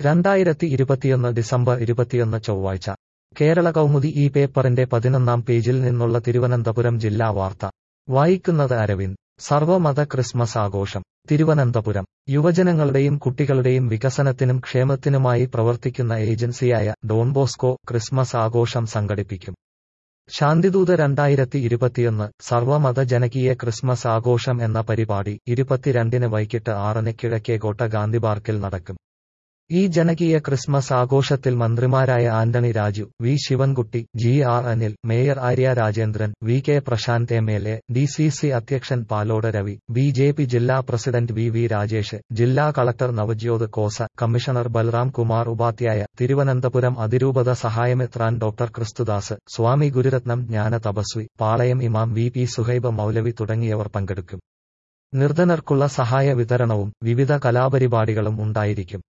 രണ്ടായിരത്തി ഇരുപത്തിയൊന്ന് ഡിസംബർ ഇരുപത്തിയൊന്ന് ചൊവ്വാഴ്ച കേരള കൗമുദി ഈ പേപ്പറിന്റെ പതിനൊന്നാം പേജിൽ നിന്നുള്ള തിരുവനന്തപുരം ജില്ലാ വാർത്ത വായിക്കുന്നത് അരവിന്ദ് സർവമത ക്രിസ്മസ് ആഘോഷം തിരുവനന്തപുരം യുവജനങ്ങളുടെയും കുട്ടികളുടെയും വികസനത്തിനും ക്ഷേമത്തിനുമായി പ്രവർത്തിക്കുന്ന ഏജൻസിയായ ഡോൺബോസ്കോ ക്രിസ്മസ് ആഘോഷം സംഘടിപ്പിക്കും ശാന്തിദൂത രണ്ടായിരത്തി ഇരുപത്തിയൊന്ന് സർവമത ജനകീയ ക്രിസ്മസ് ആഘോഷം എന്ന പരിപാടി ഇരുപത്തിരണ്ടിന് വൈകിട്ട് ആറിന് കിഴക്കേകോട്ട ഗാന്ധി പാർക്കിൽ നടക്കും ഈ ജനകീയ ക്രിസ്മസ് ആഘോഷത്തിൽ മന്ത്രിമാരായ Antony Raju V Sivankutty G R Anil mayor Arya Rajendran V K Prasanth M L A D C C അധ്യക്ഷൻ Palode Ravi B J P ജില്ലാ പ്രസിഡന്റ് വി വി രാജേഷ് ജില്ലാ കളക്ടർ നവജ്യോത് കോസ കമ്മീഷണർ ബൽറാം കുമാർ ഉപാധ്യായ തിരുവനന്തപുരം അതിരൂപത സഹായമെത്രാൻ ഡോക്ടർ ക്രിസ്തുദാസ് സ്വാമി ഗുരുരത്നം ജ്ഞാന തപസ്വി പാളയം ഇമാം വി പി സുഹൈബ് മൗലവി തുടങ്ങിയവർ പങ്കെടുക്കും നിർധനർക്കുള്ള സഹായ വിതരണവും വിവിധ കലാപരിപാടികളും ഉണ്ടായിരിക്കും